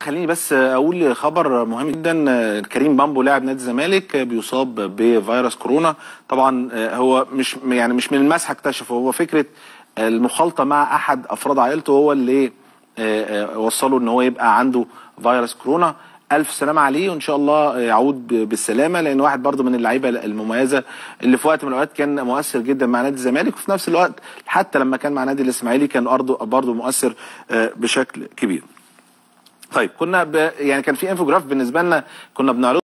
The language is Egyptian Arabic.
خليني بس اقول خبر مهم جدا كريم بامبو لاعب نادي الزمالك بيصاب بفيروس كورونا طبعا هو مش يعني مش من المسحه اكتشفه هو فكره المخالطه مع احد افراد عائلته هو اللي وصله ان هو يبقى عنده فيروس كورونا الف سلامه عليه وان شاء الله يعود بالسلامه لان واحد برضو من اللعيبه المميزه اللي في وقت من الاوقات كان مؤثر جدا مع نادي الزمالك وفي نفس الوقت حتى لما كان مع نادي الاسماعيلي كان برضو برضو مؤثر بشكل كبير طيب كنا ب... يعني كان في انفوجراف بالنسبه لنا كنا بنعرض